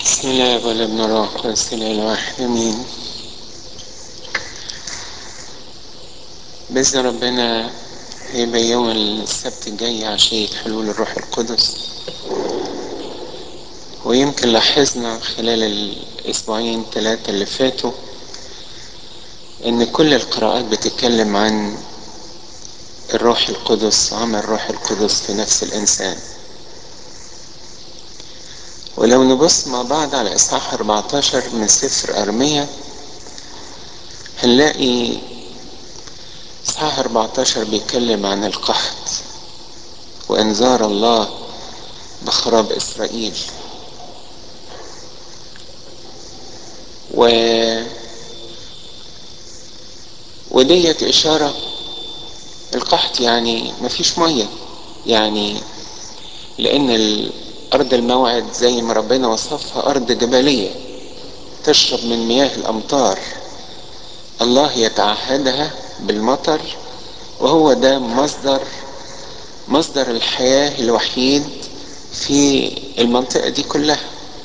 بسم الله والابن الروح القدس الاله الواحد امين باذن ربنا هيبقى يوم السبت الجاي عشية حلول الروح القدس ويمكن لاحظنا خلال الاسبوعين ثلاثة اللي فاتوا ان كل القراءات بتتكلم عن الروح القدس وعمل الروح القدس في نفس الانسان ولو نبص مع بعض على إصحاح 14 من سفر أرمية هنلاقي إصحاح 14 بيتكلم عن القحط وإنذار الله بخراب إسرائيل و وديت إشارة القحط يعني مفيش مية يعني لأن أرض الموعد زي ما ربنا وصفها أرض جبلية تشرب من مياه الأمطار الله يتعهدها بالمطر وهو ده مصدر مصدر الحياة الوحيد في المنطقة دي كلها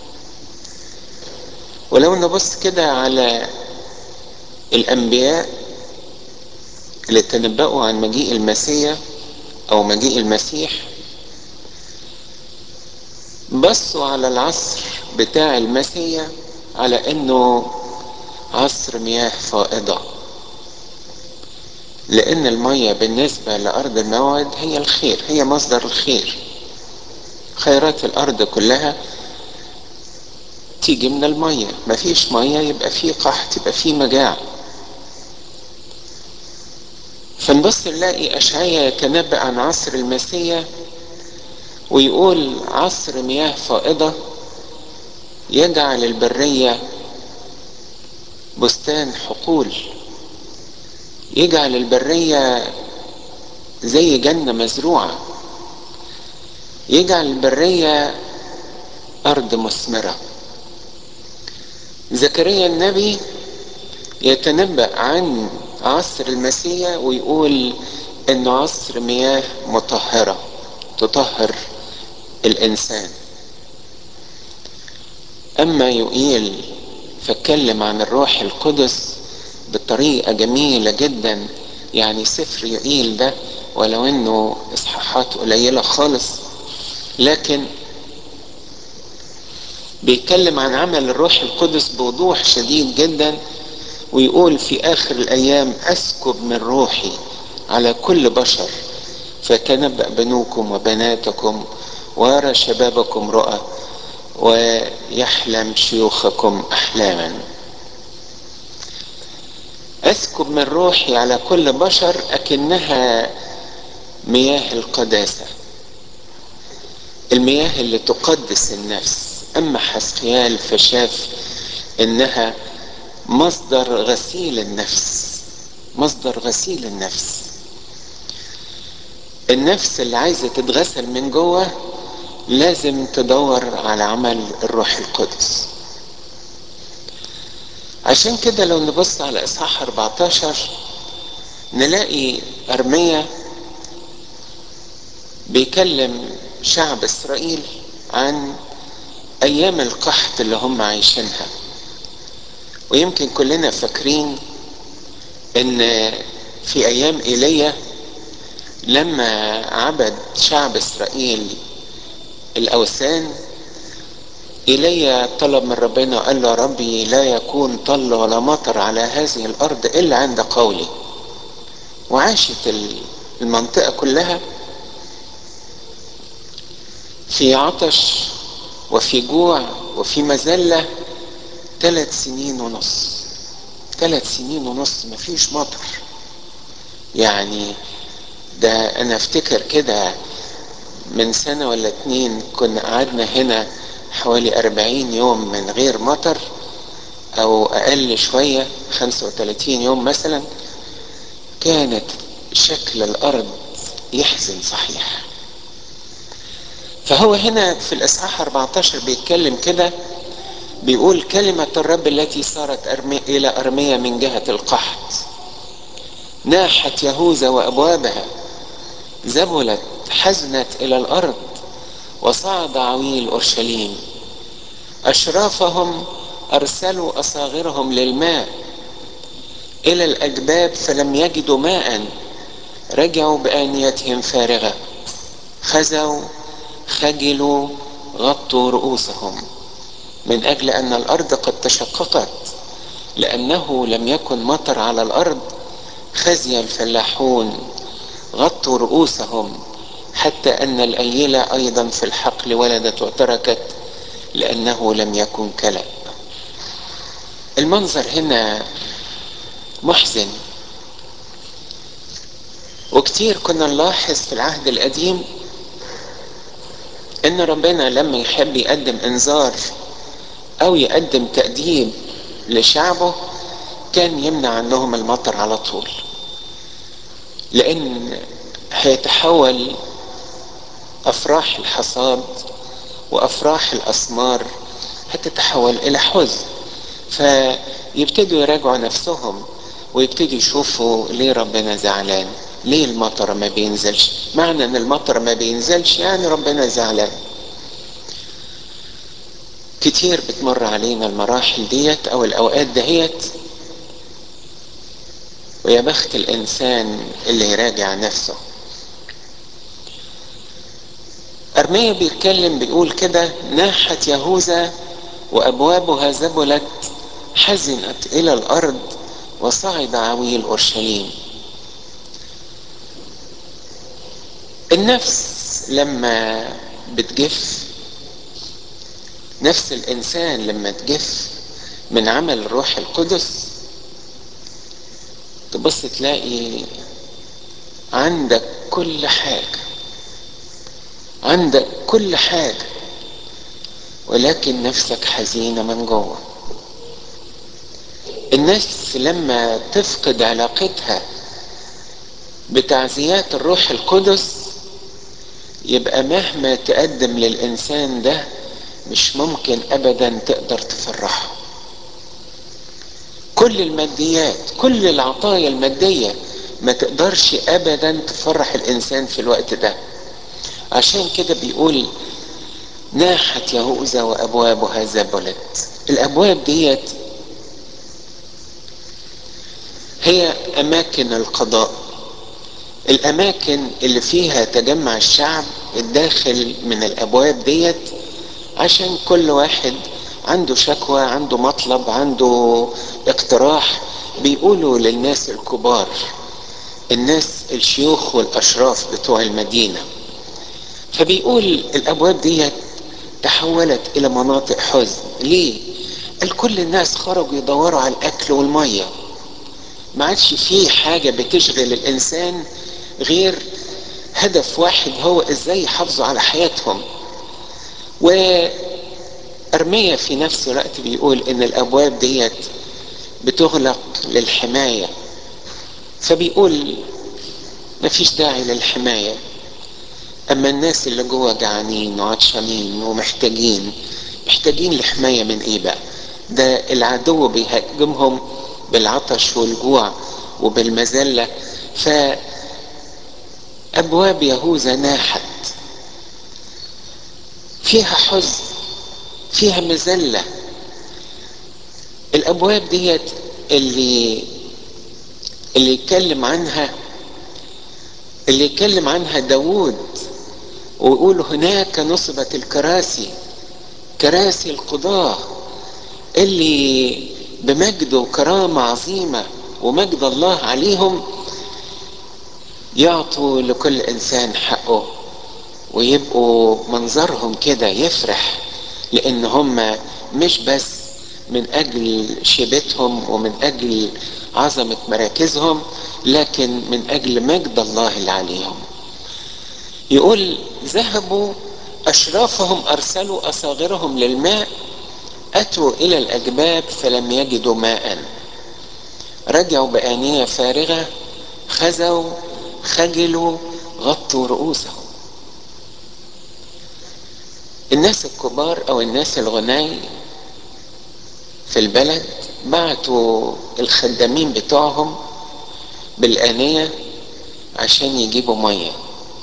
ولو نبص كده على الأنبياء اللي تنبأوا عن مجيء المسيح أو مجيء المسيح بصوا على العصر بتاع المسيح على انه عصر مياه فائضة لان المية بالنسبة لارض الموعد هي الخير هي مصدر الخير خيرات الارض كلها تيجي من المية مفيش مية يبقى فيه قحط يبقى فيه مجاعة فنبص نلاقي اشعيا يتنبأ عن عصر المسيح ويقول عصر مياه فائضة يجعل البرية بستان حقول يجعل البرية زي جنة مزروعة يجعل البرية أرض مثمرة زكريا النبي يتنبأ عن عصر المسيح ويقول انه عصر مياه مطهرة تطهر الانسان اما يقيل فاتكلم عن الروح القدس بطريقة جميلة جدا يعني سفر يقيل ده ولو انه اصحاحات قليلة خالص لكن بيتكلم عن عمل الروح القدس بوضوح شديد جدا ويقول في اخر الايام اسكب من روحي على كل بشر فتنبأ بنوكم وبناتكم ويرى شبابكم رؤى ويحلم شيوخكم احلاما اسكب من روحي على كل بشر اكنها مياه القداسه المياه اللي تقدس النفس اما حسقيال فشاف انها مصدر غسيل النفس مصدر غسيل النفس النفس اللي عايزه تتغسل من جوه لازم تدور على عمل الروح القدس عشان كده لو نبص على اصحاح 14 نلاقي ارميا بيكلم شعب اسرائيل عن ايام القحط اللي هم عايشينها ويمكن كلنا فاكرين ان في ايام ايليا لما عبد شعب اسرائيل الاوثان ايليا طلب من ربنا قال له يا ربي لا يكون طل ولا مطر على هذه الارض الا عند قولي وعاشت المنطقه كلها في عطش وفي جوع وفي مذله ثلاث سنين ونص ثلاث سنين ونص مفيش مطر يعني ده انا افتكر كده من سنة ولا اتنين كنا قعدنا هنا حوالي أربعين يوم من غير مطر أو أقل شوية خمسة وتلاتين يوم مثلا كانت شكل الأرض يحزن صحيح فهو هنا في الإصحاح 14 بيتكلم كده بيقول كلمة الرب التي صارت أرمي إلى أرمية من جهة القحط ناحت يهوذا وأبوابها ذبلت حزنت إلى الأرض وصعد عويل أورشليم أشرافهم أرسلوا أصاغرهم للماء إلى الأجباب فلم يجدوا ماء رجعوا بآنيتهم فارغة خزوا خجلوا غطوا رؤوسهم من أجل أن الأرض قد تشققت لأنه لم يكن مطر على الأرض خزي الفلاحون غطوا رؤوسهم حتى أن الأيلة أيضا في الحقل ولدت وتركت لأنه لم يكن كلب المنظر هنا محزن وكتير كنا نلاحظ في العهد القديم ان ربنا لما يحب يقدم انذار او يقدم تأديب لشعبه كان يمنع عنهم المطر على طول لان هيتحول افراح الحصاد وافراح الاسمار هتتحول الى حزن فيبتدوا يراجعوا نفسهم ويبتدوا يشوفوا ليه ربنا زعلان ليه المطر ما بينزلش معنى ان المطر ما بينزلش يعني ربنا زعلان كتير بتمر علينا المراحل ديت او الاوقات دهيت ويا بخت الانسان اللي يراجع نفسه ارميا بيتكلم بيقول كده ناحت يهوذا وابوابها ذبلت حزنت الى الارض وصعد عويل اورشليم النفس لما بتجف نفس الانسان لما تجف من عمل الروح القدس تبص تلاقي عندك كل حاجه عندك كل حاجه ولكن نفسك حزينه من جوه النفس لما تفقد علاقتها بتعزيات الروح القدس يبقى مهما تقدم للإنسان ده مش ممكن أبدا تقدر تفرحه كل الماديات كل العطايا المادية ما تقدرش أبدا تفرح الإنسان في الوقت ده عشان كده بيقول ناحت يهوذا وأبوابها ذبلت الأبواب ديت هي أماكن القضاء الأماكن اللي فيها تجمع الشعب الداخل من الأبواب ديت عشان كل واحد عنده شكوى عنده مطلب عنده اقتراح بيقولوا للناس الكبار الناس الشيوخ والأشراف بتوع المدينة فبيقول الأبواب ديت تحولت إلى مناطق حزن ليه؟ قال كل الناس خرجوا يدوروا على الأكل والمية ما عادش فيه حاجة بتشغل الإنسان غير هدف واحد هو ازاي يحافظوا على حياتهم وأرمية في نفس الوقت بيقول ان الابواب ديت بتغلق للحماية فبيقول مفيش داعي للحماية اما الناس اللي جوه جعانين وعطشانين ومحتاجين محتاجين لحماية من ايه بقى ده العدو بيهاجمهم بالعطش والجوع وبالمذلة ف أبواب يهوذا ناحت فيها حزن فيها مذلة الأبواب ديت اللي اللي يتكلم عنها اللي يتكلم عنها داوود ويقول هناك نصبت الكراسي كراسي القضاة اللي بمجد وكرامة عظيمة ومجد الله عليهم يعطوا لكل انسان حقه ويبقوا منظرهم كده يفرح لان هم مش بس من اجل شيبتهم ومن اجل عظمة مراكزهم لكن من اجل مجد الله اللي عليهم يقول ذهبوا اشرافهم ارسلوا اصاغرهم للماء اتوا الى الاجباب فلم يجدوا ماء رجعوا بانيه فارغه خزوا خجلوا غطوا رؤوسهم الناس الكبار او الناس الغني في البلد بعتوا الخدامين بتوعهم بالآنية عشان يجيبوا مية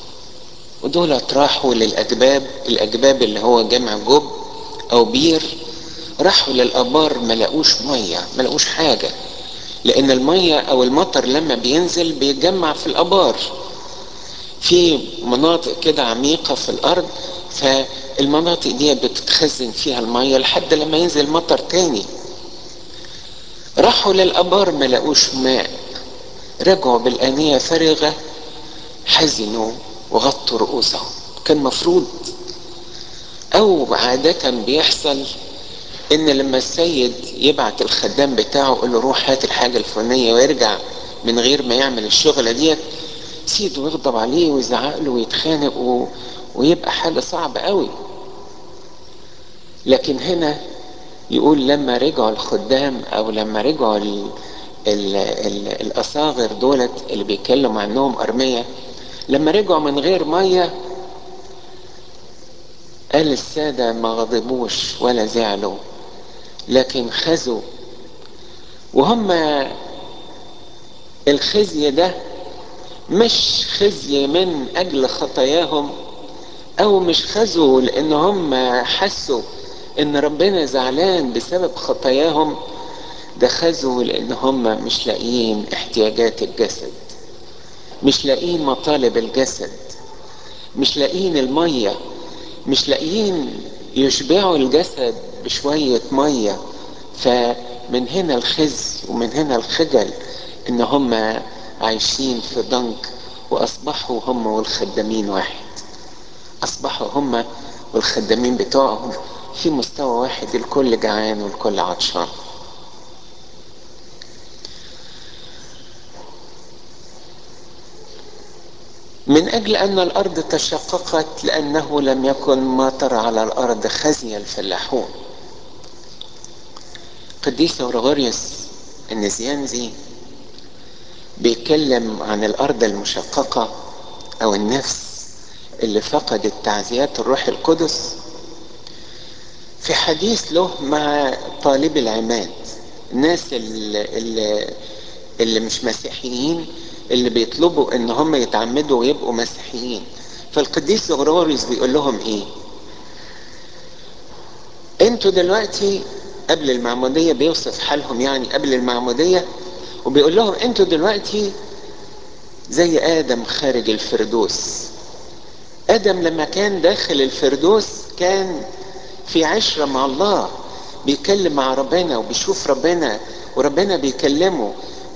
ودول راحوا للأجباب الأجباب اللي هو جمع جب أو بير راحوا للابار ما لقوش ميه ما لقوش حاجه لان الميه او المطر لما بينزل بيتجمع في الابار في مناطق كده عميقه في الارض فالمناطق دي بتتخزن فيها الميه لحد لما ينزل مطر تاني راحوا للابار ما لقوش ماء رجعوا بالانيه فارغه حزنوا وغطوا رؤوسهم كان مفروض او عادة بيحصل ان لما السيد يبعت الخدام بتاعه يقول له روح هات الحاجة الفلانية ويرجع من غير ما يعمل الشغلة ديت سيده يغضب عليه ويزعق له ويتخانق و... ويبقى حاجة صعبة قوي لكن هنا يقول لما رجعوا الخدام او لما رجعوا ال... ال... ال... الاصاغر دولت اللي بيتكلموا عنهم ارمية لما رجعوا من غير ميه قال السادة ما غضبوش ولا زعلوا لكن خزوا وهم الخزي ده مش خزي من أجل خطاياهم أو مش خزوا لأن هم حسوا إن ربنا زعلان بسبب خطاياهم ده خزوا لأن هم مش لاقيين احتياجات الجسد مش لاقيين مطالب الجسد مش لاقيين الميه مش لاقيين يشبعوا الجسد بشوية مية فمن هنا الخز ومن هنا الخجل ان هم عايشين في ضنك واصبحوا هم والخدامين واحد اصبحوا هم والخدامين بتوعهم في مستوى واحد الكل جعان والكل عطشان من أجل أن الأرض تشققت لأنه لم يكن مطر على الأرض خزي الفلاحون قديس أورغوريوس النزيانزي بيتكلم عن الأرض المشققة أو النفس اللي فقدت تعزيات الروح القدس في حديث له مع طالب العماد الناس اللي, اللي, اللي مش مسيحيين اللي بيطلبوا ان هم يتعمدوا ويبقوا مسيحيين فالقديس غروريوس بيقول لهم ايه انتوا دلوقتي قبل المعمودية بيوصف حالهم يعني قبل المعمودية وبيقول لهم انتوا دلوقتي زي ادم خارج الفردوس ادم لما كان داخل الفردوس كان في عشرة مع الله بيتكلم مع ربنا وبيشوف ربنا وربنا بيكلمه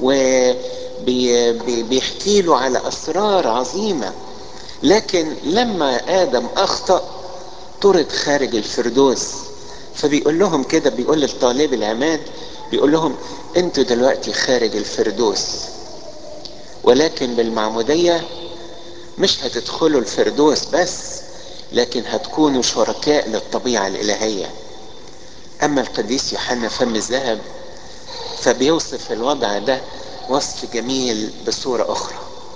وبيحكي له على اسرار عظيمه لكن لما ادم اخطا طرد خارج الفردوس فبيقول لهم كده بيقول للطالب العماد بيقول لهم انتوا دلوقتي خارج الفردوس ولكن بالمعموديه مش هتدخلوا الفردوس بس لكن هتكونوا شركاء للطبيعه الالهيه اما القديس يوحنا فم الذهب فبيوصف الوضع ده وصف جميل بصورة أخرى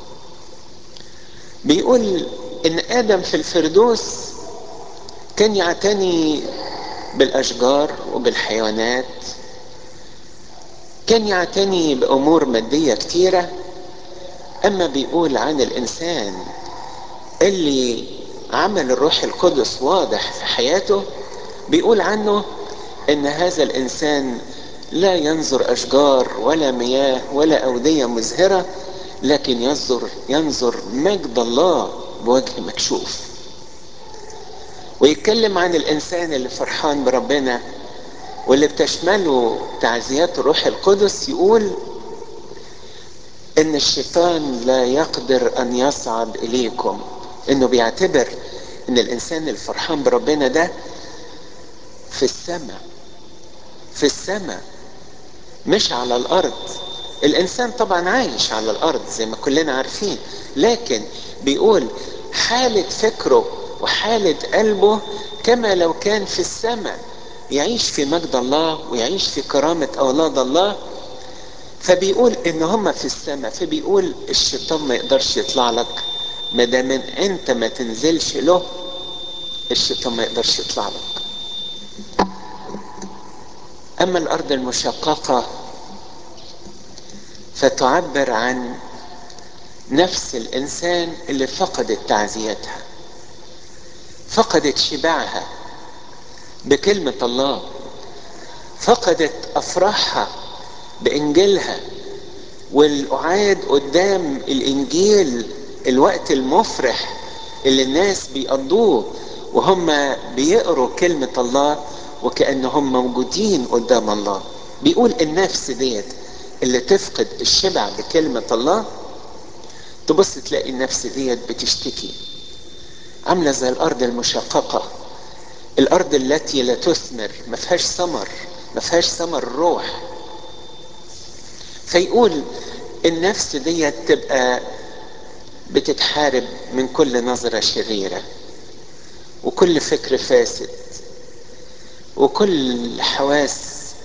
بيقول إن آدم في الفردوس كان يعتني بالأشجار وبالحيوانات كان يعتني بأمور مادية كتيرة أما بيقول عن الإنسان اللي عمل الروح القدس واضح في حياته بيقول عنه إن هذا الإنسان لا ينظر أشجار ولا مياه ولا أودية مزهرة لكن ينظر ينظر مجد الله بوجه مكشوف ويتكلم عن الإنسان اللي فرحان بربنا واللي بتشمله تعزيات الروح القدس يقول إن الشيطان لا يقدر أن يصعد إليكم إنه بيعتبر إن الإنسان الفرحان بربنا ده في السماء في السماء مش على الارض الانسان طبعا عايش على الارض زي ما كلنا عارفين لكن بيقول حالة فكره وحالة قلبه كما لو كان في السماء يعيش في مجد الله ويعيش في كرامة اولاد الله فبيقول ان هم في السماء فبيقول الشيطان ما يقدرش يطلع لك ما دام انت ما تنزلش له الشيطان ما يقدرش يطلع لك اما الارض المشققه فتعبر عن نفس الانسان اللي فقدت تعزيتها فقدت شبعها بكلمه الله فقدت افراحها بانجيلها والقعاد قدام الانجيل الوقت المفرح اللي الناس بيقضوه وهم بيقروا كلمة الله وكأنهم موجودين قدام الله بيقول النفس ديت اللي تفقد الشبع بكلمة الله تبص تلاقي النفس ديت بتشتكي عاملة زي الأرض المشققة الأرض التي لا تثمر ما فيهاش ثمر ما فيهاش ثمر الروح فيقول النفس ديت تبقى بتتحارب من كل نظرة شريرة وكل فكر فاسد وكل حواس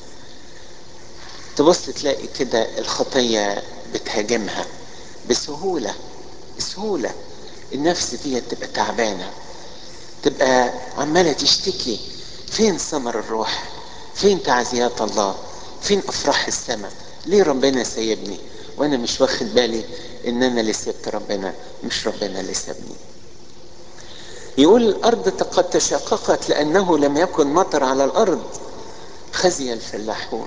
تبص تلاقي كده الخطية بتهاجمها بسهولة بسهولة النفس دي تبقى تعبانة تبقى عمالة تشتكي فين ثمر الروح فين تعزيات الله فين أفراح السماء ليه ربنا سايبني وأنا مش واخد بالي إن أنا اللي سبت ربنا مش ربنا اللي سابني يقول الأرض قد تشققت لأنه لم يكن مطر على الأرض خزي الفلاحون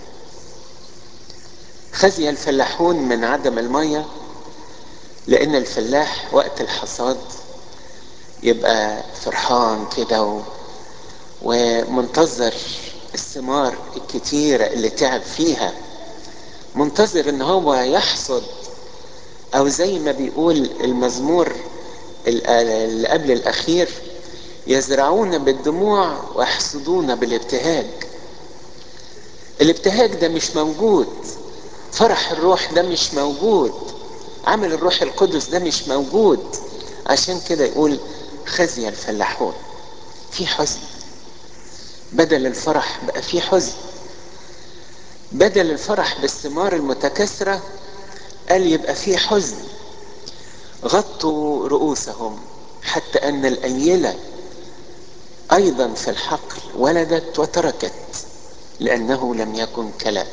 خزي الفلاحون من عدم المية لأن الفلاح وقت الحصاد يبقى فرحان كده و... ومنتظر الثمار الكتيرة اللي تعب فيها منتظر ان هو يحصد او زي ما بيقول المزمور اللي قبل الاخير يزرعون بالدموع ويحصدون بالابتهاج الابتهاج ده مش موجود فرح الروح ده مش موجود عمل الروح القدس ده مش موجود عشان كده يقول خزي الفلاحون في حزن بدل الفرح بقى في حزن بدل الفرح بالثمار المتكاثرة قال يبقى في حزن غطوا رؤوسهم حتى أن الأيلة أيضا في الحقل ولدت وتركت لأنه لم يكن كلام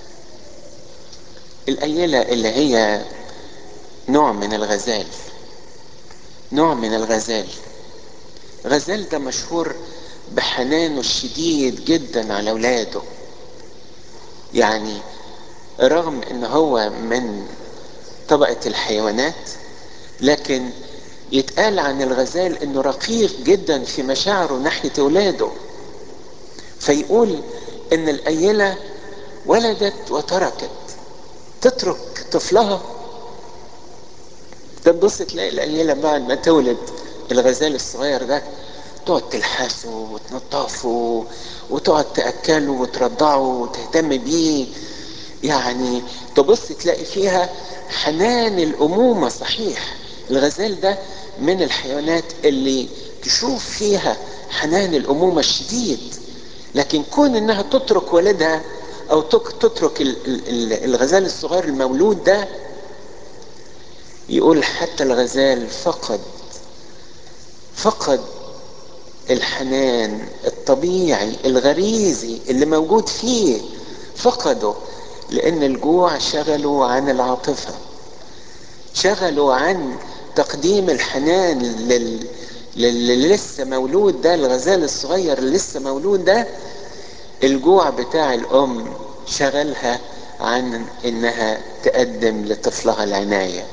الأيلة اللي هي نوع من الغزال نوع من الغزال غزال ده مشهور بحنانه الشديد جدا على اولاده يعني رغم ان هو من طبقة الحيوانات لكن يتقال عن الغزال انه رقيق جدا في مشاعره ناحية اولاده فيقول ان الايلة ولدت وتركت تترك طفلها تبص تلاقي الايلة بعد ما تولد الغزال الصغير ده تقعد تلحسه وتنظفه وتقعد تأكله وترضعه وتهتم بيه يعني تبص تلاقي فيها حنان الأمومة صحيح الغزال ده من الحيوانات اللي تشوف فيها حنان الأمومة الشديد لكن كون انها تترك ولدها او تترك الغزال الصغير المولود ده يقول حتى الغزال فقد فقد الحنان الطبيعي الغريزي اللي موجود فيه فقده لان الجوع شغله عن العاطفه شغله عن تقديم الحنان لل... للي لسه مولود ده الغزال الصغير اللي لسه مولود ده الجوع بتاع الام شغلها عن انها تقدم لطفلها العنايه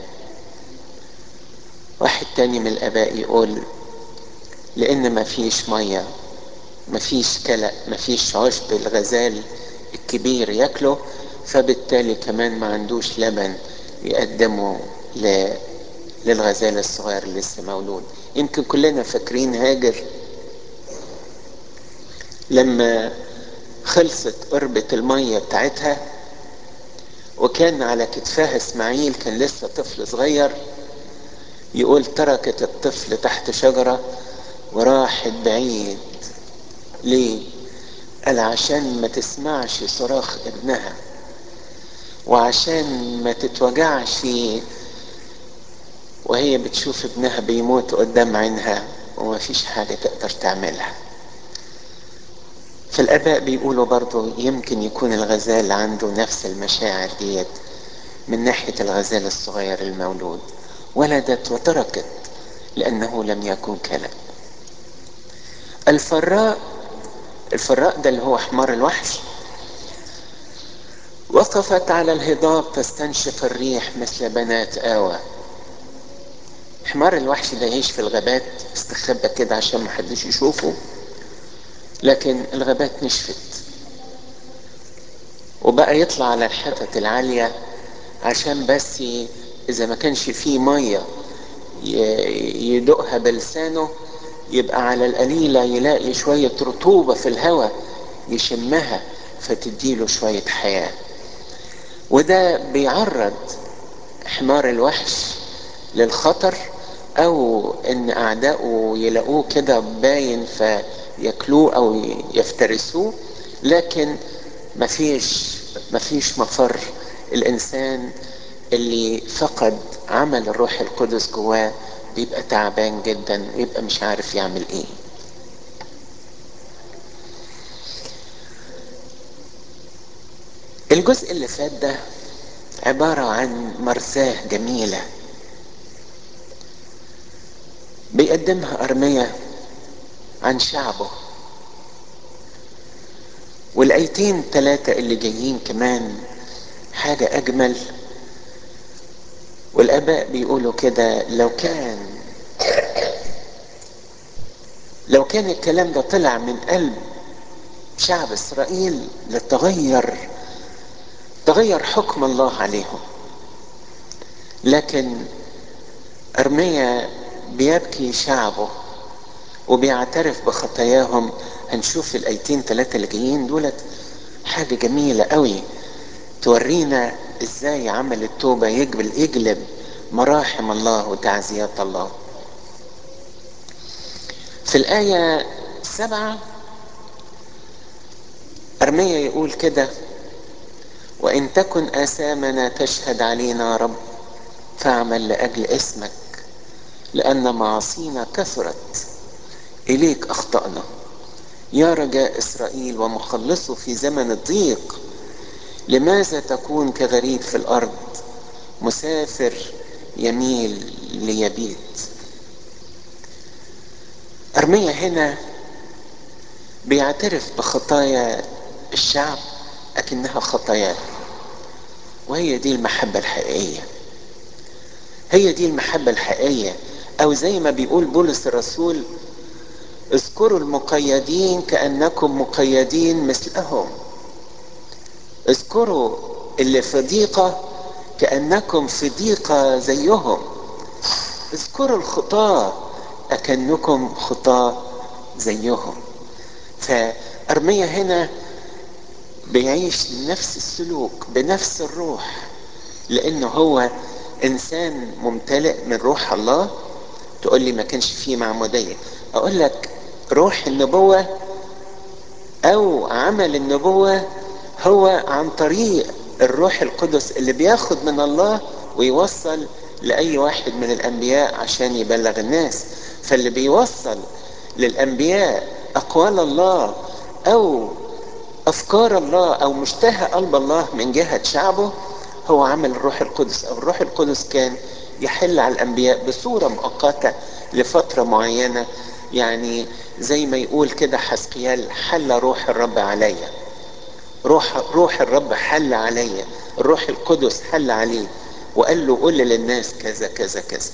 واحد تاني من الاباء يقول لان ما فيش ميه ما فيش كلأ ما فيش عشب الغزال الكبير ياكله فبالتالي كمان ما عندوش لبن يقدمه ل... للغزال الصغير اللي لسه مولود يمكن كلنا فاكرين هاجر لما خلصت قربة المية بتاعتها وكان على كتفها اسماعيل كان لسه طفل صغير يقول تركت الطفل تحت شجرة وراحت بعيد ليه قال عشان ما تسمعش صراخ ابنها وعشان ما تتوجعش وهي بتشوف ابنها بيموت قدام عينها وما فيش حاجة تقدر تعملها فالآباء بيقولوا برضو يمكن يكون الغزال عنده نفس المشاعر ديت من ناحية الغزال الصغير المولود ولدت وتركت لأنه لم يكن كلام الفراء الفراء ده اللي هو حمار الوحش وقفت على الهضاب تستنشق الريح مثل بنات آوى حمار الوحش ده يعيش في الغابات استخبى كده عشان محدش يشوفه لكن الغابات نشفت وبقى يطلع على الحتت العالية عشان بس إذا ما كانش فيه مية يدقها بلسانه يبقى على القليلة يلاقي شوية رطوبة في الهواء يشمها فتديله شوية حياة وده بيعرض حمار الوحش للخطر او ان اعدائه يلاقوه كده باين فياكلوه او يفترسوه لكن مفيش مفيش مفر الانسان اللي فقد عمل الروح القدس جواه بيبقى تعبان جدا ويبقى مش عارف يعمل ايه الجزء اللي فات ده عبارة عن مرساة جميلة بيقدمها أرمية عن شعبه والآيتين ثلاثة اللي جايين كمان حاجة أجمل والآباء بيقولوا كده لو كان لو كان الكلام ده طلع من قلب شعب إسرائيل لتغير تغير حكم الله عليهم لكن أرميا بيبكي شعبه وبيعترف بخطاياهم هنشوف الآيتين ثلاثة اللي جايين دولت حاجة جميلة قوي تورينا ازاي عمل التوبة يجبل يجلب مراحم الله وتعزيات الله في الآية سبعة أرميا يقول كده وإن تكن آثامنا تشهد علينا رب فاعمل لأجل اسمك لأن معاصينا كثرت إليك أخطأنا يا رجاء إسرائيل ومخلصه في زمن الضيق لماذا تكون كغريب في الأرض مسافر يميل ليبيت أرميا هنا بيعترف بخطايا الشعب أكنها خطاياه وهي دي المحبة الحقيقية هي دي المحبة الحقيقية أو زي ما بيقول بولس الرسول اذكروا المقيدين كأنكم مقيدين مثلهم اذكروا اللي في ضيقة كأنكم في ضيقة زيهم اذكروا الخطاة أكنكم خطاة زيهم فأرميا هنا بيعيش نفس السلوك بنفس الروح لأنه هو إنسان ممتلئ من روح الله تقول لي ما كانش فيه معمودية أقول لك روح النبوة أو عمل النبوة هو عن طريق الروح القدس اللي بياخد من الله ويوصل لأي واحد من الأنبياء عشان يبلغ الناس فاللي بيوصل للأنبياء أقوال الله أو أفكار الله أو مشتهى قلب الله من جهة شعبه هو عمل الروح القدس أو الروح القدس كان يحل على الأنبياء بصورة مؤقتة لفترة معينة يعني زي ما يقول كده حسقيال حل روح الرب عليّ روح روح الرب حل عليا الروح القدس حل عليه وقال له قل للناس كذا كذا كذا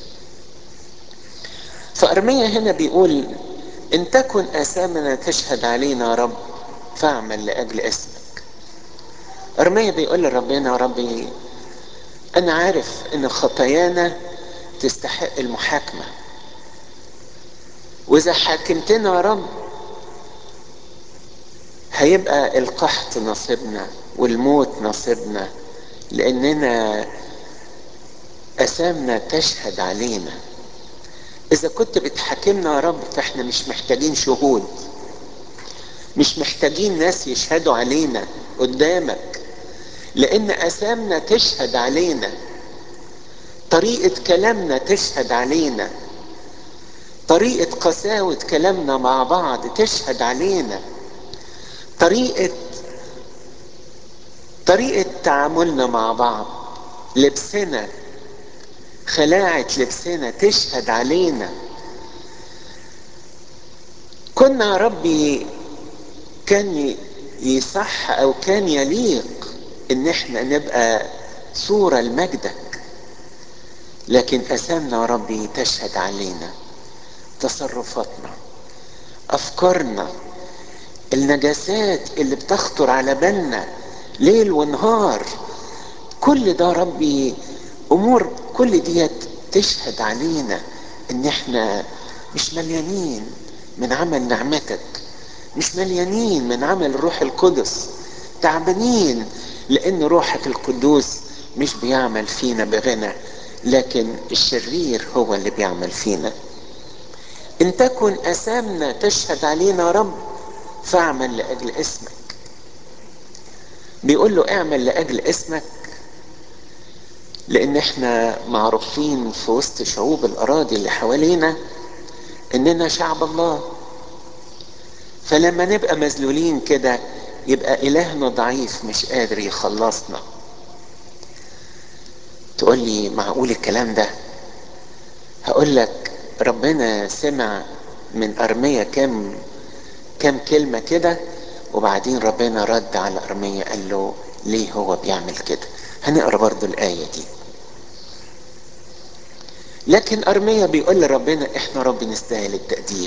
فأرميا هنا بيقول إن تكن آثامنا تشهد علينا يا رب فاعمل لأجل اسمك أرميا بيقول لربنا يا ربي أنا عارف إن خطايانا تستحق المحاكمة وإذا حاكمتنا يا رب هيبقى القحط نصيبنا والموت نصيبنا لاننا اثامنا تشهد علينا اذا كنت بتحاكمنا يا رب فاحنا مش محتاجين شهود مش محتاجين ناس يشهدوا علينا قدامك لان اثامنا تشهد علينا طريقه كلامنا تشهد علينا طريقه قساوه كلامنا مع بعض تشهد علينا طريقة طريقة تعاملنا مع بعض لبسنا خلاعة لبسنا تشهد علينا كنا يا ربي كان يصح او كان يليق ان احنا نبقى صورة لمجدك لكن اثامنا يا ربي تشهد علينا تصرفاتنا افكارنا النجاسات اللي بتخطر على بالنا ليل ونهار كل ده ربي امور كل ديت تشهد علينا ان احنا مش مليانين من عمل نعمتك مش مليانين من عمل الروح القدس تعبانين لان روحك القدوس مش بيعمل فينا بغنى لكن الشرير هو اللي بيعمل فينا ان تكن اثامنا تشهد علينا يا رب فاعمل لاجل اسمك بيقول له اعمل لاجل اسمك لان احنا معروفين في وسط شعوب الاراضي اللي حوالينا اننا شعب الله فلما نبقى مذلولين كده يبقى الهنا ضعيف مش قادر يخلصنا تقول لي معقول الكلام ده هقول لك ربنا سمع من ارمية كام كام كلمة كده وبعدين ربنا رد على ارمية قال له ليه هو بيعمل كده هنقرا برضو الآية دي لكن أرمية بيقول لربنا احنا رب نستاهل التأديب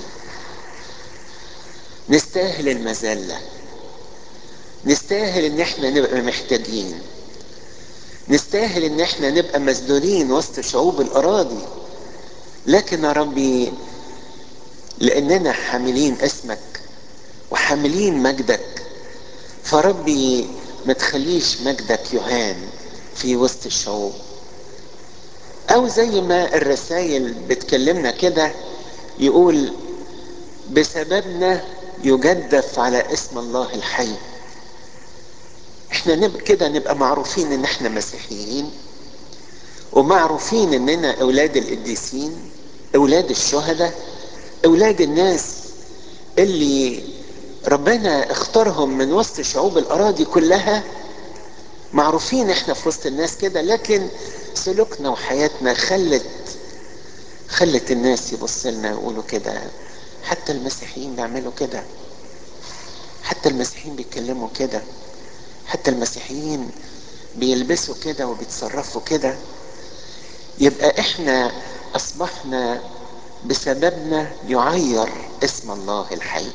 نستاهل المذلة نستاهل ان احنا نبقى محتاجين نستاهل ان احنا نبقى مذلولين وسط شعوب الاراضي لكن يا ربي لاننا حاملين اسمك وحاملين مجدك فربي ما تخليش مجدك يهان في وسط الشعوب او زي ما الرسائل بتكلمنا كده يقول بسببنا يجدف على اسم الله الحي احنا نبقى كده نبقى معروفين ان احنا مسيحيين ومعروفين اننا اولاد القديسين اولاد الشهداء اولاد الناس اللي ربنا اختارهم من وسط شعوب الاراضي كلها معروفين احنا في وسط الناس كده لكن سلوكنا وحياتنا خلت خلت الناس يبص لنا يقولوا كده حتى المسيحيين بيعملوا كده حتى المسيحيين بيتكلموا كده حتى المسيحيين بيلبسوا كده وبيتصرفوا كده يبقى احنا اصبحنا بسببنا يعير اسم الله الحي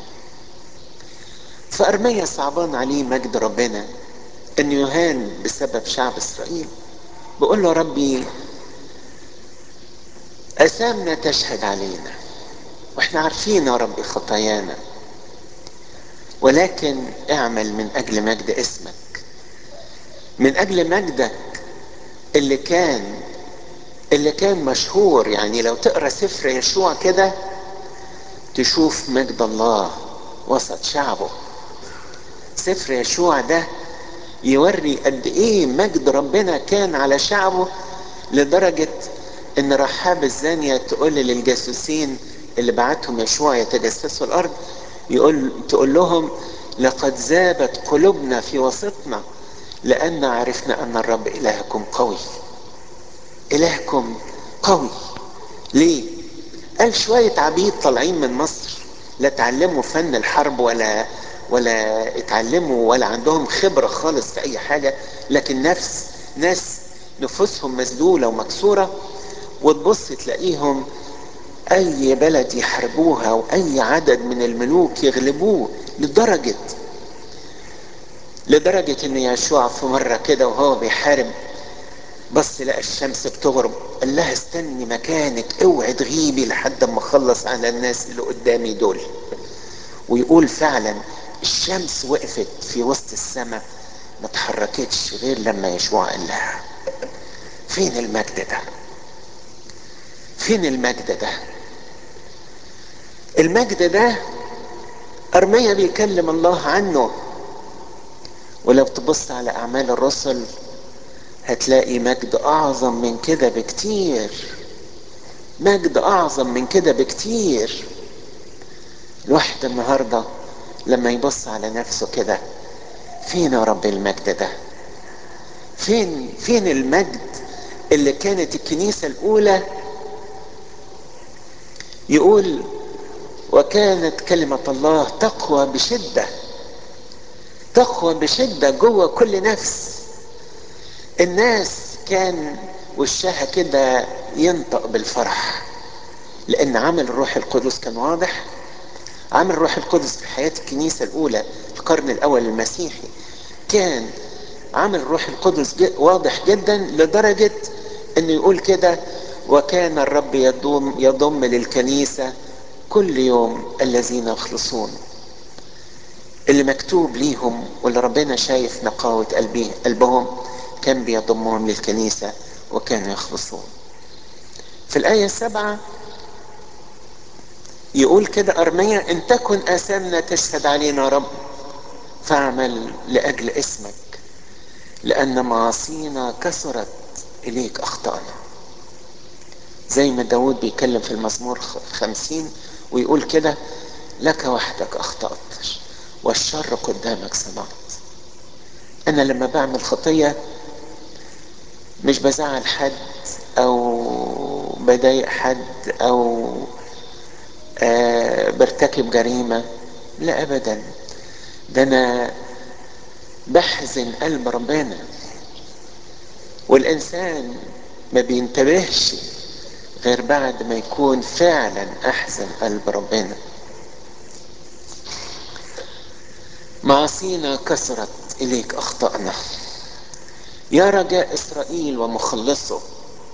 فأرميا صعبان عليه مجد ربنا انه يهان بسبب شعب اسرائيل بقول له ربي اثامنا تشهد علينا واحنا عارفين يا ربي خطايانا ولكن اعمل من اجل مجد اسمك من اجل مجدك اللي كان اللي كان مشهور يعني لو تقرا سفر يشوع كده تشوف مجد الله وسط شعبه سفر يشوع ده يوري قد ايه مجد ربنا كان على شعبه لدرجة ان رحاب الزانية تقول للجاسوسين اللي بعتهم يشوع يتجسسوا الارض يقول تقول لهم لقد ذابت قلوبنا في وسطنا لان عرفنا ان الرب الهكم قوي الهكم قوي ليه قال شوية عبيد طالعين من مصر لا تعلموا فن الحرب ولا ولا اتعلموا ولا عندهم خبرة خالص في اي حاجة لكن نفس ناس نفوسهم مذلولة ومكسورة وتبص تلاقيهم اي بلد يحاربوها واي عدد من الملوك يغلبوه لدرجة لدرجة ان يشوع في مرة كده وهو بيحارب بص لقى الشمس بتغرب قال لها استني مكانك اوعي تغيبي لحد ما اخلص على الناس اللي قدامي دول ويقول فعلا الشمس وقفت في وسط السماء ما اتحركتش غير لما يشوع قال لها فين المجد ده فين المجد ده المجد ده أرميا بيكلم الله عنه ولو تبص على أعمال الرسل هتلاقي مجد أعظم من كده بكتير مجد أعظم من كده بكتير الواحد النهارده لما يبص على نفسه كده فين يا رب المجد ده فين فين المجد اللي كانت الكنيسة الأولى يقول وكانت كلمة الله تقوى بشدة تقوى بشدة جوه كل نفس الناس كان وشها كده ينطق بالفرح لان عمل الروح القدس كان واضح عمل الروح القدس في حياة الكنيسة الأولى في القرن الأول المسيحي كان عمل الروح القدس واضح جدا لدرجة انه يقول كده وكان الرب يضم يضم للكنيسة كل يوم الذين يخلصون اللي مكتوب ليهم واللي ربنا شايف نقاوة قلبه قلبهم كان بيضمهم للكنيسة وكانوا يخلصون في الآية السابعة يقول كده أرميا إن تكن آثامنا تشهد علينا رب فاعمل لأجل اسمك لأن معاصينا كثرت إليك أخطأنا زي ما داود بيتكلم في المزمور خمسين ويقول كده لك وحدك أخطأت والشر قدامك صنعت أنا لما بعمل خطية مش بزعل حد أو بضايق حد أو آه برتكب جريمة لا أبدا ده أنا بحزن قلب ربنا والإنسان ما بينتبهش غير بعد ما يكون فعلا أحزن قلب ربنا معاصينا كثرت إليك أخطأنا يا رجاء إسرائيل ومخلصه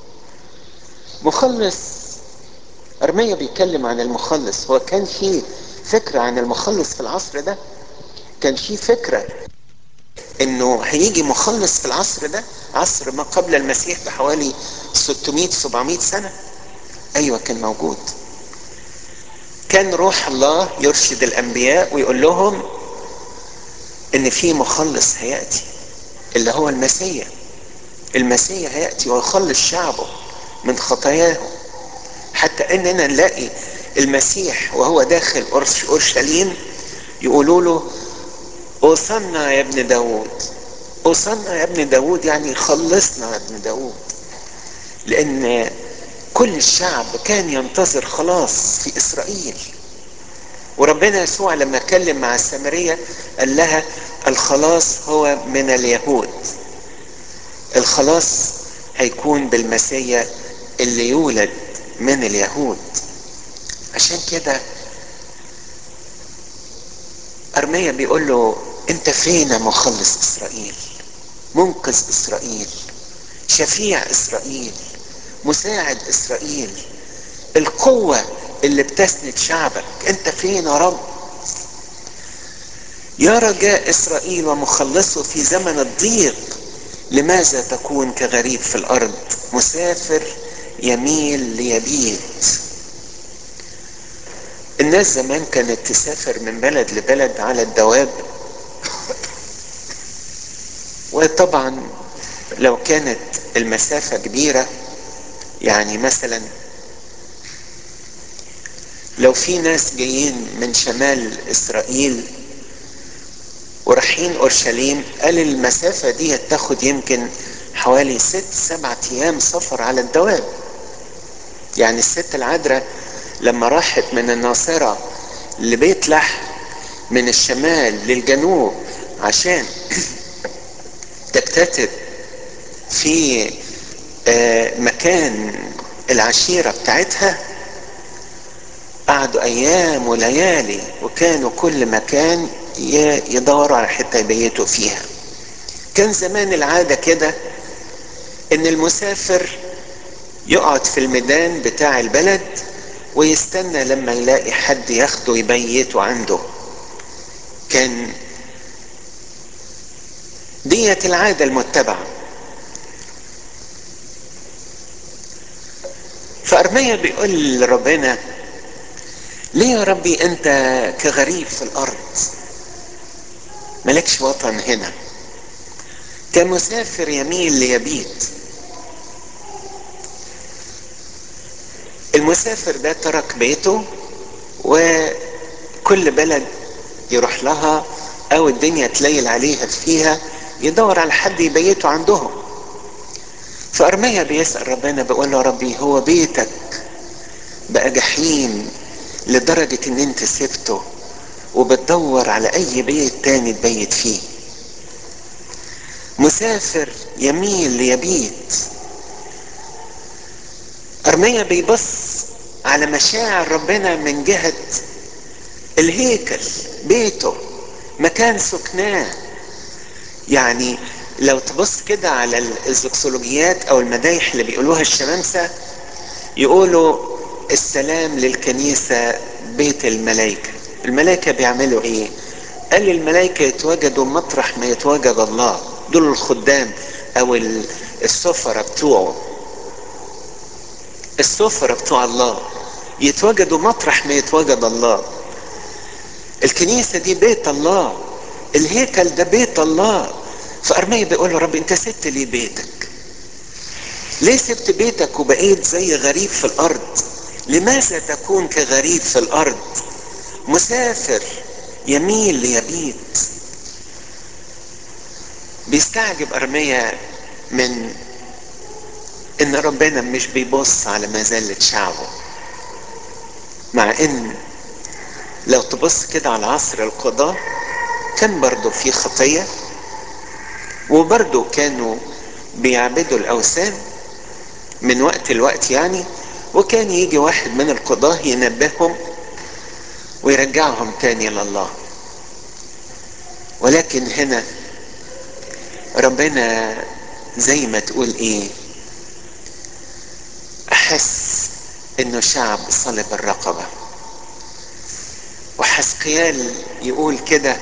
مخلص أرميا بيتكلم عن المخلص هو كان في فكرة عن المخلص في العصر ده كان في فكرة انه هيجي مخلص في العصر ده عصر ما قبل المسيح بحوالي 600 700 سنة ايوه كان موجود كان روح الله يرشد الانبياء ويقول لهم ان في مخلص هياتي اللي هو المسيح المسيح هياتي ويخلص شعبه من خطاياهم حتى اننا نلاقي المسيح وهو داخل اورشليم يقولوا له اوصلنا يا ابن داود اوصلنا يا ابن داود يعني خلصنا يا ابن داود لان كل الشعب كان ينتظر خلاص في اسرائيل وربنا يسوع لما اتكلم مع السامريه قال لها الخلاص هو من اليهود الخلاص هيكون بالمسيا اللي يولد من اليهود عشان كده ارميا بيقول له انت فين مخلص اسرائيل منقذ اسرائيل شفيع اسرائيل مساعد اسرائيل القوة اللي بتسند شعبك انت فين يا رب يا رجاء اسرائيل ومخلصه في زمن الضيق لماذا تكون كغريب في الارض مسافر يميل ليبيت الناس زمان كانت تسافر من بلد لبلد على الدواب وطبعا لو كانت المسافة كبيرة يعني مثلا لو في ناس جايين من شمال اسرائيل ورايحين اورشليم قال المسافة دي تاخد يمكن حوالي ست سبعة ايام سفر على الدواب يعني الست العذراء لما راحت من الناصرة لبيت لحم من الشمال للجنوب عشان تكتتب في مكان العشيرة بتاعتها قعدوا ايام وليالي وكانوا كل مكان يدوروا على حتة يبيتوا فيها كان زمان العادة كده ان المسافر يقعد في الميدان بتاع البلد ويستنى لما يلاقي حد ياخده يبيته عنده كان ديت العادة المتبعة فأرميا بيقول لربنا ليه يا ربي انت كغريب في الارض ملكش وطن هنا كمسافر يميل ليبيت المسافر ده ترك بيته وكل بلد يروح لها او الدنيا تليل عليها فيها يدور على حد يبيته عندهم فارميا بيسأل ربنا بيقول له ربي هو بيتك بقى جحيم لدرجة ان انت سبته وبتدور على اي بيت تاني تبيت فيه مسافر يميل ليبيت ارميا بيبص على مشاعر ربنا من جهة الهيكل بيته مكان سكناه يعني لو تبص كده على الزوكسولوجيات او المدايح اللي بيقولوها الشمامسة يقولوا السلام للكنيسة بيت الملائكة الملائكة بيعملوا ايه قال الملائكة يتواجدوا مطرح ما يتواجد الله دول الخدام او السفرة بتوعه السفرة بتوع الله يتواجدوا مطرح ما يتواجد الله الكنيسة دي بيت الله الهيكل ده بيت الله فأرميا بيقول له رب انت سبت ليه بيتك ليه سبت بيتك وبقيت زي غريب في الارض لماذا تكون كغريب في الارض مسافر يميل ليبيت بيستعجب ارميا من ان ربنا مش بيبص على مذلة شعبه مع ان لو تبص كده على عصر القضاء كان برضو في خطية وبرضو كانوا بيعبدوا الاوثان من وقت لوقت يعني وكان يجي واحد من القضاة ينبههم ويرجعهم تاني لله ولكن هنا ربنا زي ما تقول ايه احس انه شعب صلب الرقبة وحسقيال يقول كده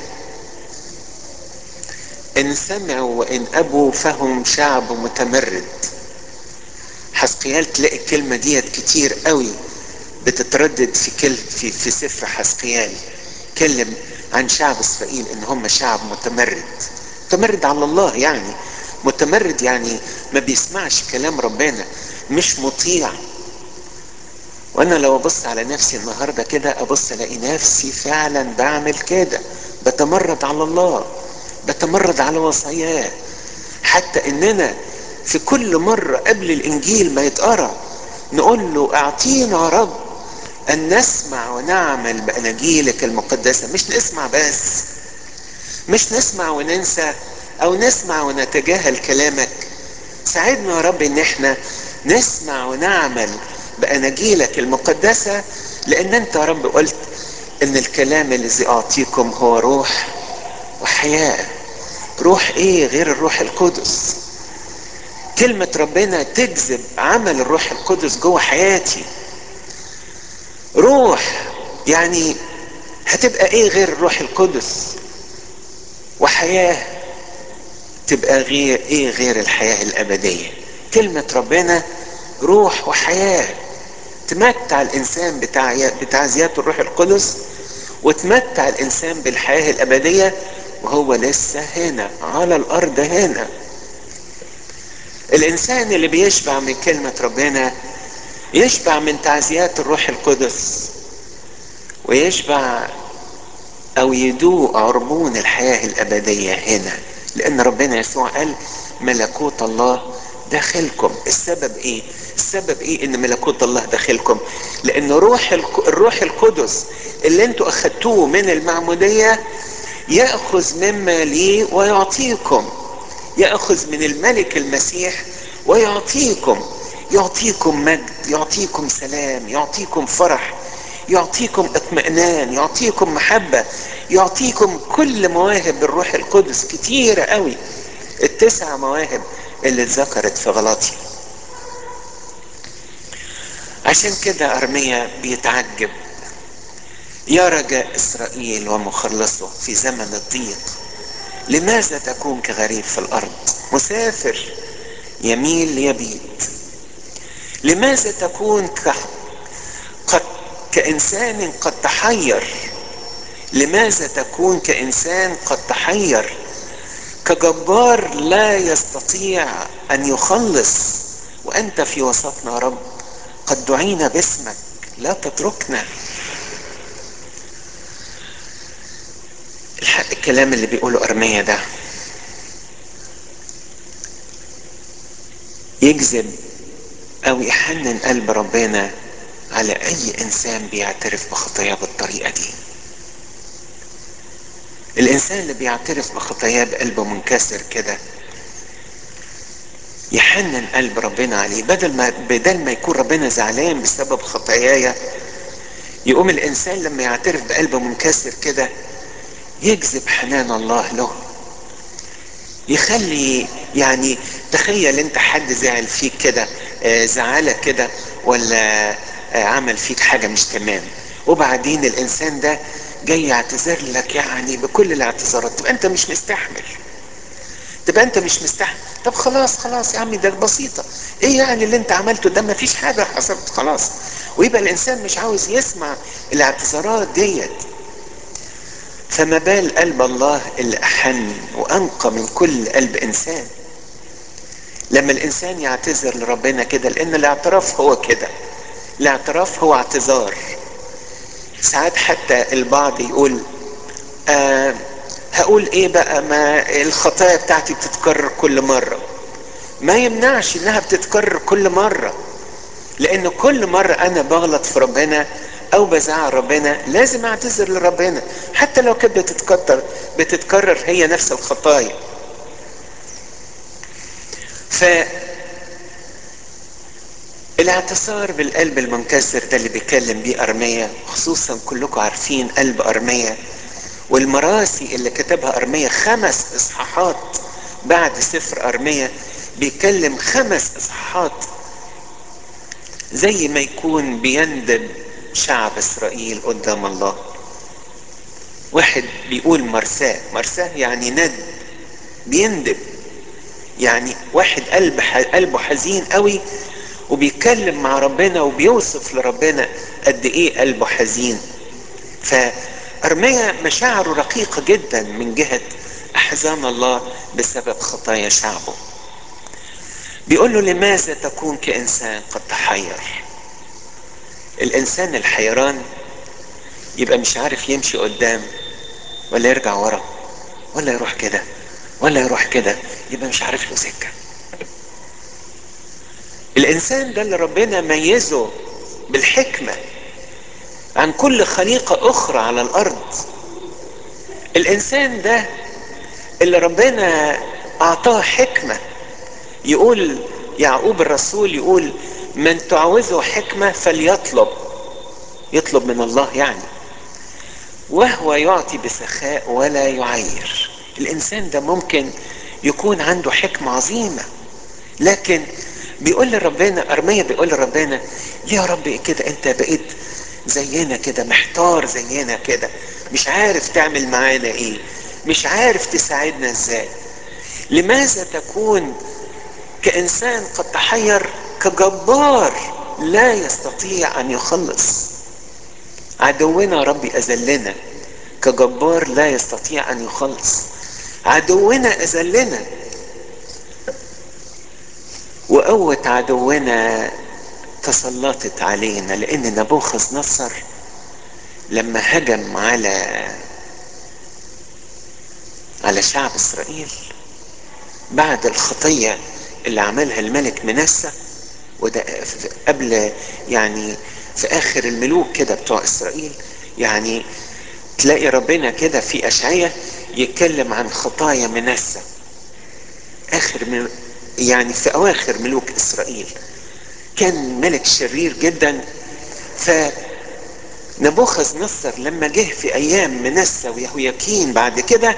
ان سمعوا وان ابوا فهم شعب متمرد حسقيال تلاقي الكلمة ديت كتير قوي بتتردد في كل في, في سفر حسقيال كلم عن شعب اسرائيل ان هم شعب متمرد متمرد على الله يعني متمرد يعني ما بيسمعش كلام ربنا مش مطيع وانا لو ابص على نفسي النهارده كده ابص الاقي نفسي فعلا بعمل كده بتمرد على الله بتمرد على وصاياه حتى اننا في كل مرة قبل الانجيل ما يتقرا نقول له اعطينا يا رب ان نسمع ونعمل باناجيلك المقدسة مش نسمع بس مش نسمع وننسى او نسمع ونتجاهل كلامك ساعدنا يا رب ان احنا نسمع ونعمل باناجيلك المقدسة لان انت يا رب قلت ان الكلام الذي اعطيكم هو روح وحياة روح ايه غير الروح القدس كلمة ربنا تجذب عمل الروح القدس جوه حياتي روح يعني هتبقى ايه غير الروح القدس وحياة تبقى غير ايه غير الحياة الابدية كلمة ربنا روح وحياة تمتع الانسان بتاع بتعزيات الروح القدس وتمتع الانسان بالحياة الابدية وهو لسه هنا على الارض هنا الانسان اللي بيشبع من كلمة ربنا يشبع من تعزيات الروح القدس ويشبع او يدوق عربون الحياة الابدية هنا لان ربنا يسوع قال ملكوت الله داخلكم السبب ايه السبب ايه ان ملكوت الله داخلكم لان روح الروح القدس اللي انتوا اخدتوه من المعمودية يأخذ مما ليه ويعطيكم يأخذ من الملك المسيح ويعطيكم يعطيكم مجد يعطيكم سلام يعطيكم فرح يعطيكم اطمئنان يعطيكم محبة يعطيكم كل مواهب الروح القدس كتيرة قوي التسع مواهب اللي اتذكرت في غلاطي عشان كده أرميا بيتعجب يا رجاء إسرائيل ومخلصه في زمن الضيق لماذا تكون كغريب في الأرض مسافر يميل ليبيت لماذا تكون ك... قد كإنسان قد تحير لماذا تكون كإنسان قد تحير كجبار لا يستطيع أن يخلص وأنت في وسطنا يا رب قد دعينا باسمك لا تتركنا الحق الكلام اللي بيقوله أرمية ده يجذب أو يحنن قلب ربنا على أي إنسان بيعترف بخطاياه بالطريقة دي الإنسان اللي بيعترف بخطاياه بقلبه منكسر كده يحنن قلب ربنا عليه بدل ما بدل ما يكون ربنا زعلان بسبب خطاياي يقوم الانسان لما يعترف بقلبه منكسر كده يجذب حنان الله له يخلي يعني تخيل انت حد زعل فيك كده آه، زعلك كده ولا آه، عمل فيك حاجة مش تمام وبعدين الانسان ده جاي يعتذر لك يعني بكل الاعتذارات تبقى انت مش مستحمل تبقى انت مش مستحمل طب خلاص خلاص يا عمي ده بسيطة ايه يعني اللي انت عملته ده ما فيش حاجة حصلت خلاص ويبقى الانسان مش عاوز يسمع الاعتذارات ديت فما بال قلب الله اللي احن وانقى من كل قلب انسان لما الانسان يعتذر لربنا كده لان الاعتراف هو كده الاعتراف هو اعتذار ساعات حتى البعض يقول آه هقول ايه بقى ما الخطايا بتاعتي بتتكرر كل مرة ما يمنعش انها بتتكرر كل مرة لان كل مرة انا بغلط في ربنا او بزعل ربنا لازم اعتذر لربنا حتى لو كانت بتتكرر بتتكرر هي نفس الخطايا ف الاعتصار بالقلب المنكسر ده اللي بيتكلم بيه ارميا خصوصا كلكم عارفين قلب ارميا والمراسي اللي كتبها ارميا خمس اصحاحات بعد سفر ارميا بيتكلم خمس اصحاحات زي ما يكون بيندب شعب اسرائيل قدام الله واحد بيقول مرساه مرساه يعني ند بيندب يعني واحد قلب قلبه حزين قوي وبيتكلم مع ربنا وبيوصف لربنا قد ايه قلبه حزين فارميا مشاعره رقيقه جدا من جهه احزان الله بسبب خطايا شعبه بيقول له لماذا تكون كانسان قد تحير الانسان الحيران يبقى مش عارف يمشي قدام ولا يرجع ورا ولا يروح كده ولا يروح كده يبقى مش عارف له سكه الانسان ده اللي ربنا ميزه بالحكمه عن كل خليقه اخرى على الارض الانسان ده اللي ربنا اعطاه حكمه يقول يعقوب الرسول يقول من تعوزه حكمه فليطلب يطلب من الله يعني وهو يعطي بسخاء ولا يعير الانسان ده ممكن يكون عنده حكمه عظيمه لكن بيقول لربنا ارميا بيقول لربنا ليه يا رب كده انت بقيت زينا كده محتار زينا كده مش عارف تعمل معانا ايه مش عارف تساعدنا ازاي لماذا تكون كانسان قد تحير كجبار لا يستطيع ان يخلص عدونا ربي اذلنا كجبار لا يستطيع ان يخلص عدونا اذلنا وقوة عدونا تسلطت علينا لان نبوخذ نصر لما هجم على على شعب اسرائيل بعد الخطية اللي عملها الملك منسى وده قبل يعني في اخر الملوك كده بتوع اسرائيل يعني تلاقي ربنا كده في اشعية يتكلم عن خطايا منسى اخر من يعني في اواخر ملوك اسرائيل كان ملك شرير جدا ف نبوخذ نصر لما جه في ايام منسى ويهوياكين بعد كده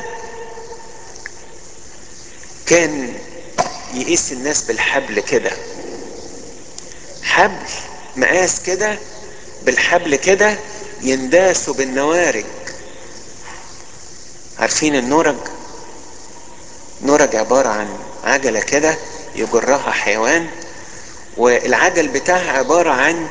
كان يقيس الناس بالحبل كده حبل مقاس كده بالحبل كده ينداسوا بالنوارج عارفين النورج نورج عبارة عن عجلة كده يجرها حيوان والعجل بتاعها عبارة عن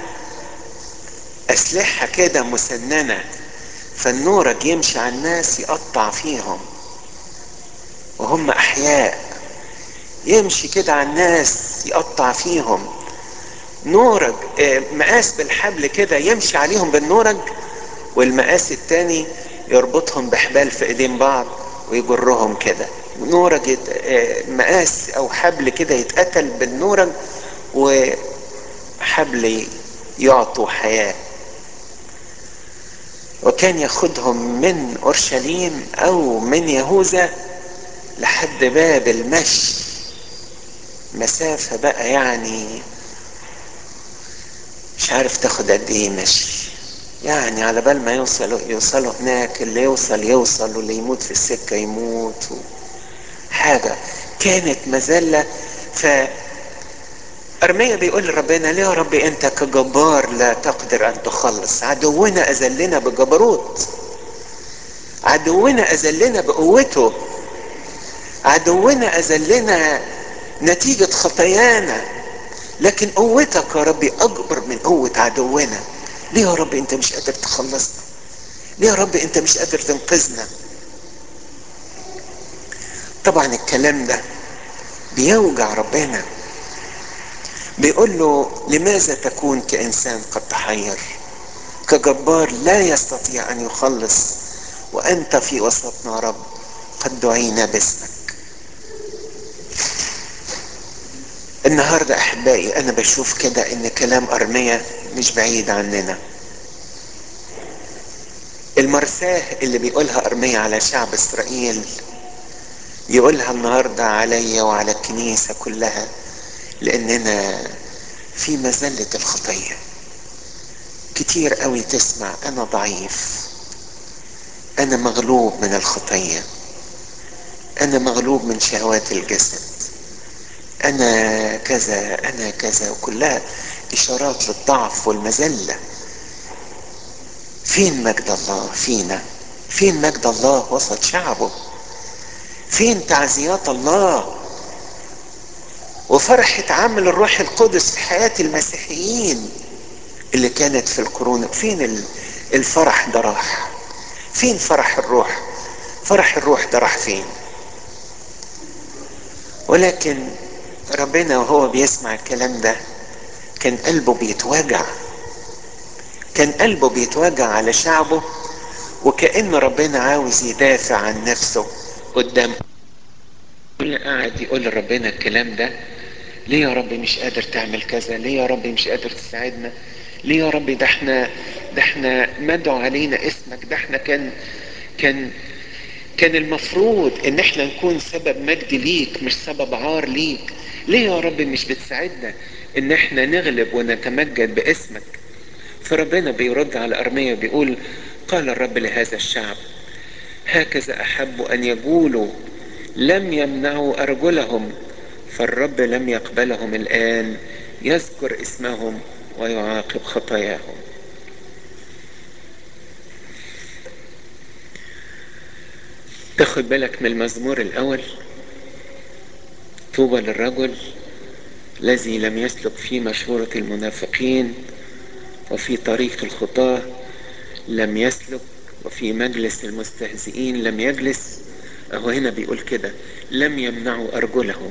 أسلحة كده مسننة فالنورج يمشي على الناس يقطع فيهم وهم أحياء يمشي كده على الناس يقطع فيهم نورج مقاس بالحبل كده يمشي عليهم بالنورج والمقاس التاني يربطهم بحبال في ايدين بعض ويجرهم كده نورج يت... مقاس او حبل كده يتقتل بالنورج وحبل يعطوا حياة وكان ياخدهم من اورشليم او من يهوذا لحد باب المشي مسافة بقى يعني مش عارف تاخد قد ايه مشي يعني على بال ما يوصلوا يوصلوا هناك اللي يوصل يوصل واللي يموت في السكة يموت و... حاجة كانت مذلة ف أرميا بيقول لربنا ليه يا رب أنت كجبار لا تقدر أن تخلص عدونا أذلنا بجبروت عدونا أذلنا بقوته عدونا أذلنا نتيجة خطايانا لكن قوتك يا رب أكبر من قوة عدونا ليه يا رب أنت مش قادر تخلصنا ليه يا رب أنت مش قادر تنقذنا طبعا الكلام ده بيوجع ربنا بيقول له لماذا تكون كإنسان قد تحير كجبار لا يستطيع أن يخلص وأنت في وسطنا رب قد دعينا باسمك النهاردة أحبائي أنا بشوف كده إن كلام أرمية مش بعيد عننا المرساه اللي بيقولها أرمية على شعب إسرائيل يقولها النهاردة عليا وعلى الكنيسة كلها لأننا في مذلة الخطية كتير قوي تسمع أنا ضعيف أنا مغلوب من الخطية أنا مغلوب من شهوات الجسد أنا كذا أنا كذا وكلها إشارات للضعف والمذلة فين مجد الله فينا فين مجد الله وسط شعبه فين تعزيات الله وفرحة عمل الروح القدس في حياة المسيحيين اللي كانت في القرون فين الفرح ده راح فين فرح الروح فرح الروح ده راح فين ولكن ربنا وهو بيسمع الكلام ده كان قلبه بيتوجع كان قلبه بيتوجع على شعبه وكأن ربنا عاوز يدافع عن نفسه قدام قاعد يقول لربنا الكلام ده ليه يا رب مش قادر تعمل كذا ليه يا رب مش قادر تساعدنا ليه يا رب ده احنا ده احنا مدعو علينا اسمك ده احنا كان كان كان المفروض ان احنا نكون سبب مجد ليك مش سبب عار ليك ليه يا رب مش بتساعدنا ان احنا نغلب ونتمجد باسمك فربنا بيرد على ارميا بيقول قال الرب لهذا الشعب هكذا احب ان يقولوا لم يمنعوا ارجلهم فالرب لم يقبلهم الان يذكر اسمهم ويعاقب خطاياهم تاخد بالك من المزمور الاول طوبى للرجل الذي لم يسلك في مشورة المنافقين وفي طريق الخطاة لم يسلك وفي مجلس المستهزئين لم يجلس اهو هنا بيقول كده لم يمنعوا ارجلهم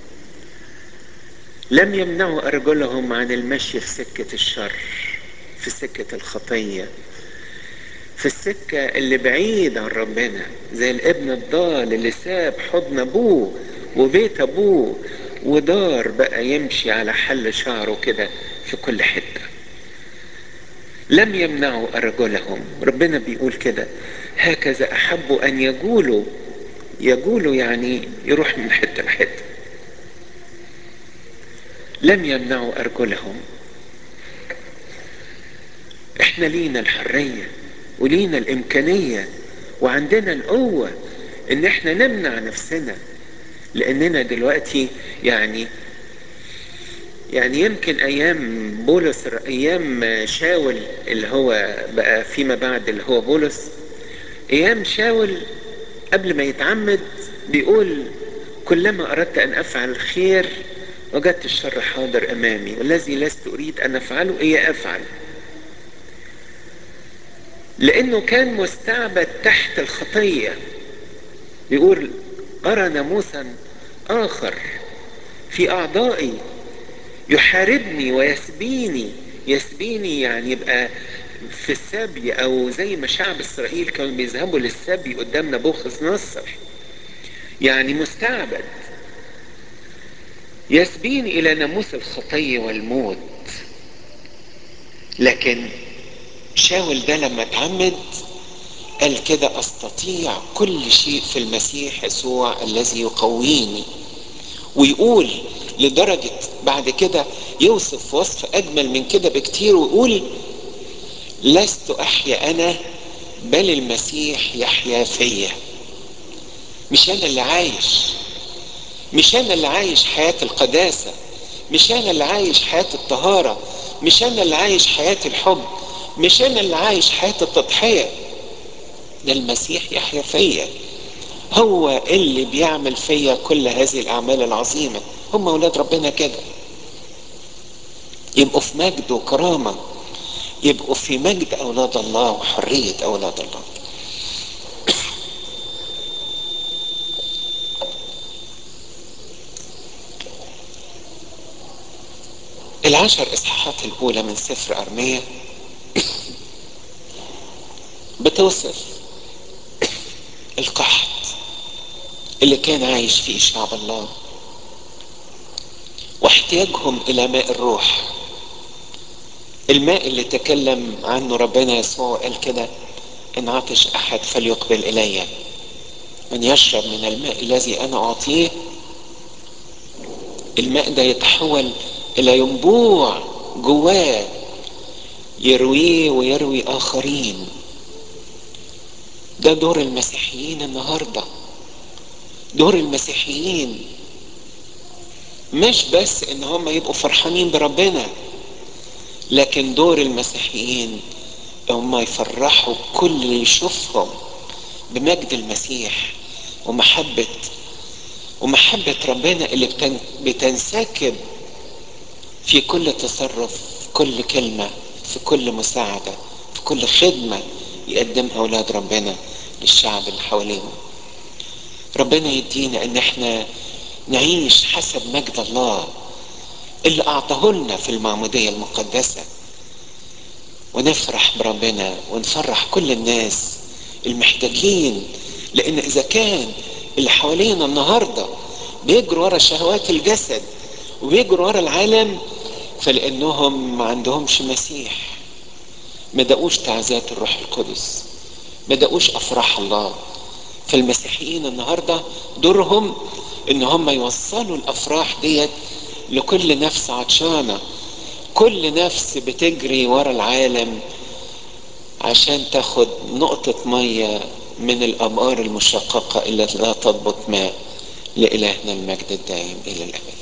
لم يمنعوا ارجلهم عن المشي في سكة الشر في سكة الخطية في السكة اللي بعيد عن ربنا زي الابن الضال اللي ساب حضن ابوه وبيت ابوه ودار بقى يمشي على حل شعره كده في كل حتة لم يمنعوا ارجلهم ربنا بيقول كده هكذا احبوا ان يقولوا يقولوا يعني يروح من حتة لحتة لم يمنعوا ارجلهم احنا لينا الحرية ولينا الامكانية وعندنا القوة ان احنا نمنع نفسنا لاننا دلوقتي يعني يعني يمكن ايام بولس ايام شاول اللي هو بقى فيما بعد اللي هو بولس ايام شاول قبل ما يتعمد بيقول كلما اردت ان افعل الخير وجدت الشر حاضر امامي والذي لست اريد ان افعله ايه افعل لانه كان مستعبد تحت الخطيه بيقول ارى ناموسا اخر في اعضائي يحاربني ويسبيني يسبيني يعني يبقى في السبي او زي ما شعب اسرائيل كانوا بيذهبوا للسبي قدام نبوخذ نصر يعني مستعبد يسبيني الى ناموس الخطيه والموت لكن شاول ده لما اتعمد قال كده استطيع كل شيء في المسيح يسوع الذي يقويني ويقول لدرجة بعد كده يوصف وصف أجمل من كده بكتير ويقول لست أحيا أنا بل المسيح يحيا فيا مش أنا اللي عايش مش أنا اللي عايش حياة القداسة مش أنا اللي عايش حياة الطهارة مش أنا اللي عايش حياة الحب مش أنا اللي عايش حياة التضحية ده المسيح يحيا فيا هو اللي بيعمل فيا كل هذه الأعمال العظيمة هم أولاد ربنا كده يبقوا في مجد وكرامة يبقوا في مجد أولاد الله وحرية أولاد الله العشر إصحاحات الأولى من سفر أرمية بتوصف القحط اللي كان عايش فيه شعب الله واحتياجهم إلى ماء الروح الماء اللي تكلم عنه ربنا يسوع قال كده إن عطش أحد فليقبل إلي من يشرب من الماء الذي أنا أعطيه الماء ده يتحول إلى ينبوع جواه يرويه ويروي آخرين ده دور المسيحيين النهاردة دور المسيحيين مش بس ان هم يبقوا فرحانين بربنا لكن دور المسيحيين هم يفرحوا كل اللي يشوفهم بمجد المسيح ومحبة ومحبة ربنا اللي بتن بتنسكب في كل تصرف في كل كلمة في كل مساعدة في كل خدمة يقدمها أولاد ربنا للشعب اللي حواليهم ربنا يدينا ان احنا نعيش حسب مجد الله اللي اعطاه لنا في المعمودية المقدسة ونفرح بربنا ونفرح كل الناس المحتاجين لان اذا كان اللي حوالينا النهاردة بيجروا ورا شهوات الجسد وبيجروا ورا العالم فلانهم ما عندهمش مسيح ما دقوش تعزات الروح القدس ما دقوش افراح الله فالمسيحيين النهارده دورهم ان هم يوصلوا الافراح ديت لكل نفس عطشانه كل نفس بتجري ورا العالم عشان تاخد نقطة مية من الأبار المشققة التي لا تضبط ماء لإلهنا المجد الدائم إلى الأبد